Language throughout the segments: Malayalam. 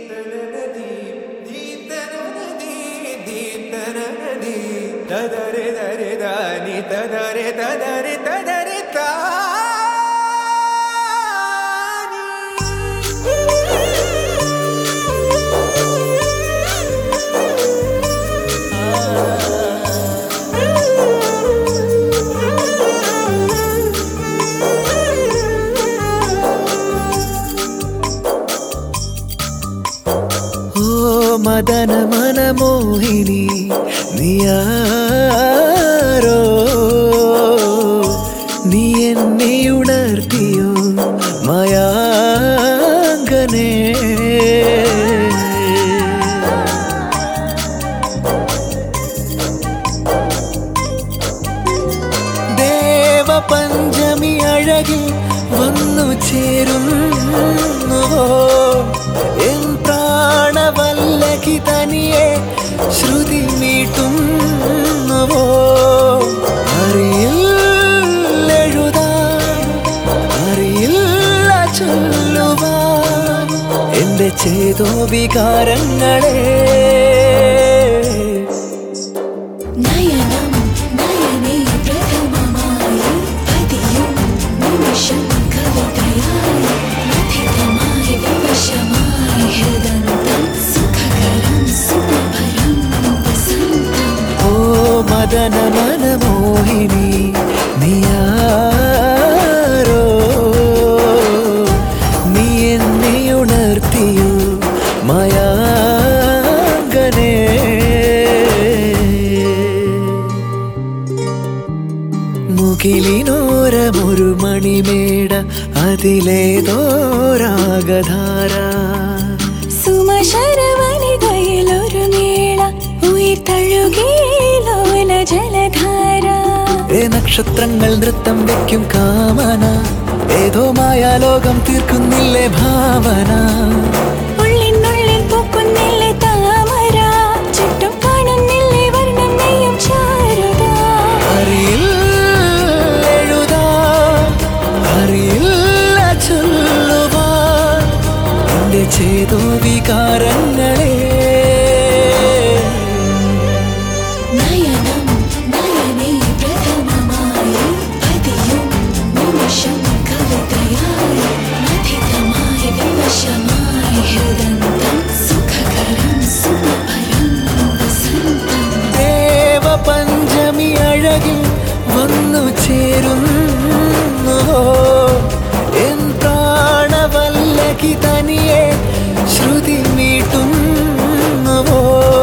തദരെ ദരെ ദാനി തദരെ തദരെ തദരെ താനി ഓ മദന മനമോഹിനി നീയാരോ നീ എന്നെ ഉണർത്തിയോ മയാങ്കനേ ദേവപഞ്ചമി അഴകിൽ വന്നു ചേരുന്നുവോ എൻ പ്രാണവല്ലകി തനിയെ ശ്രുതി മീട്ടുന്നുവോ അറിയില്ല എഴുതാൻ അറിയില്ല ചൊല്ലുവാൻ എന്റെ ചേതോ വികാരങ്ങളെ നയനം നയനേ പ്രഥമമായി പതിയും നിമിഷം കവിതയായി മഥിതമായി വിവശമായി ഹൃദന്തം സുഖകരം സുഖഭരം വസന്തം ഓ മദന മനമോഹിനി നീയാരോ നീ എന്നെ ഉണർത്തിയോ മയാങ്കനേ മുകിലിനോരമൊരു മണിമേട അതിലേതോ രാഗധാര സുമശരവനിതയിലൊരു നീള ഉയിർ തഴുകിയിലോല ജലധാര ഏ നക്ഷത്രങ്ങൾ നൃത്തം വെക്കും കാമന ഏതോ മായാലോകം തീർക്കുന്നില്ലേ ഭാവന ഉള്ളിനുള്ളിൽ പൂക്കുന്നില്ലേ താമര ചുറ്റും കാണുന്നില്ലേ വർണ്ണം നെയ്യും ചാരുത അറിയില്ല എഴുതാൻ അറിയില്ല ചൊല്ലുവാൻ എന്റെ ചേതോ വികാരങ്ങളെ നയനം നയനേ പ്രഥമമായി പതിയും നിമിഷം കവിതയായി മഥിതമായി വിവശമായി ഹൃദന്തം സുഖകരം സുഖഭരം വസന്തം ദേവപഞ്ചമി അഴകിൽ വന്നു ചേരുന്നുവോ എൻ പ്രാണവല്ലകി തനിയെ ശ്രുതി മീട്ടുന്നുവോ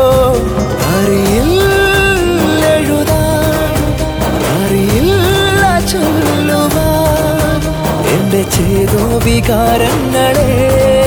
അറിയില്ല എഴുതാൻ അറിയില്ല ചൊല്ലുവാൻ എന്റെ ചേതോ വികാരങ്ങളെ